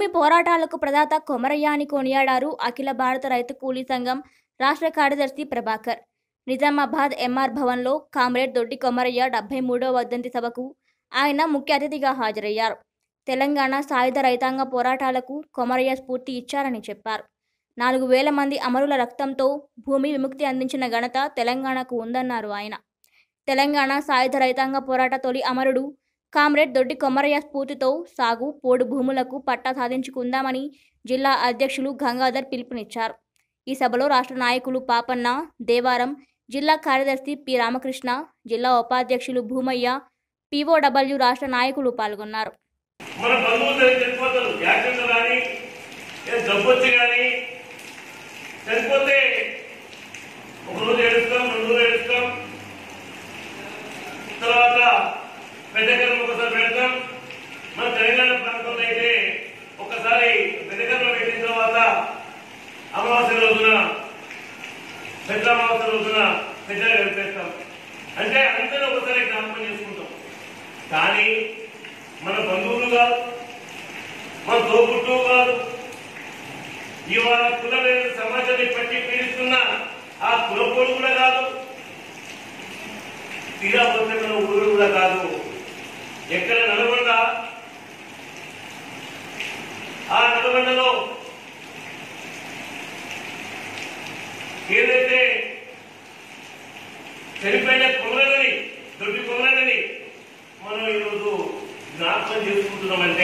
భూమి పోరాటాలకు ప్రదాత కొమరయ్య అని కొనియాడారు అఖిల భారత రైతు కూలీ సంఘం రాష్ట్ర కార్యదర్శి ప్రభాకర్ నిజామాబాద్ ఎంఆర్ భవన్లో కామ్రేడ్ దొడ్డి కొమరయ్య డెబ్బై మూడవ వర్ధంతి సభకు ఆయన ముఖ్య అతిథిగా హాజరయ్యారు తెలంగాణ సాయుధ రైతాంగ పోరాటాలకు కొమరయ్య స్ఫూర్తి ఇచ్చారని చెప్పారు నాలుగు వేల మంది అమరుల రక్తంతో భూమి విముక్తి అందించిన ఘనత తెలంగాణకు ఉందన్నారు ఆయన తెలంగాణ సాయుధ రైతాంగ పోరాట తొలి అమరుడు కామ్రేడ్ దొడ్డి కొమరయ్య స్ఫూర్తితో సాగు పోడు భూములకు పట్టా సాధించుకుందామని జిల్లా అధ్యక్షులు గంగాధర్ పిలుపునిచ్చారు ఈ సభలో రాష్ట్ర నాయకులు పాపన్న దేవారం జిల్లా కార్యదర్శి పి రామకృష్ణ జిల్లా ఉపాధ్యక్షులు భూమయ్య పీఓడబ్ల్యూ రాష్ట్ర నాయకులు పాల్గొన్నారు మన బంధువులు చనిపోతారు యాక్సిడెంట్ కానీ ఏ జబ్బు వచ్చి కానీ చనిపోతే ఒక రోజు ఏడుస్తాం రెండు రోజులు ఏడుస్తాం తర్వాత పెద్దకరం ఒకసారి పెడతాం మన తెలంగాణ ప్రాంతంలో అయితే ఒకసారి పెద్దకరం పెట్టిన తర్వాత అమావాస్య రోజున పెద్ద అమావాస్య రోజున పెద్దగా కలిపేస్తాం అంటే అందరూ ఒకసారి జ్ఞాపకం చేసుకుంటాం కానీ మన బంధువులు కాదు మన తోబుట్టు కాదు ఇవాళ కులమైన సమాజాన్ని పట్టి పీడిస్తున్న ఆ కులపోడు కూడా కాదు తీరా పోతే మన ఊరు కూడా కాదు ఎక్కడ నల్గొండ ఆ నల్గొండలో ఏదైతే చనిపోయిన కుమరని దొడ్డి కుమరని మనం ఈరోజు జ్ఞాపకం చేసుకుంటున్నామని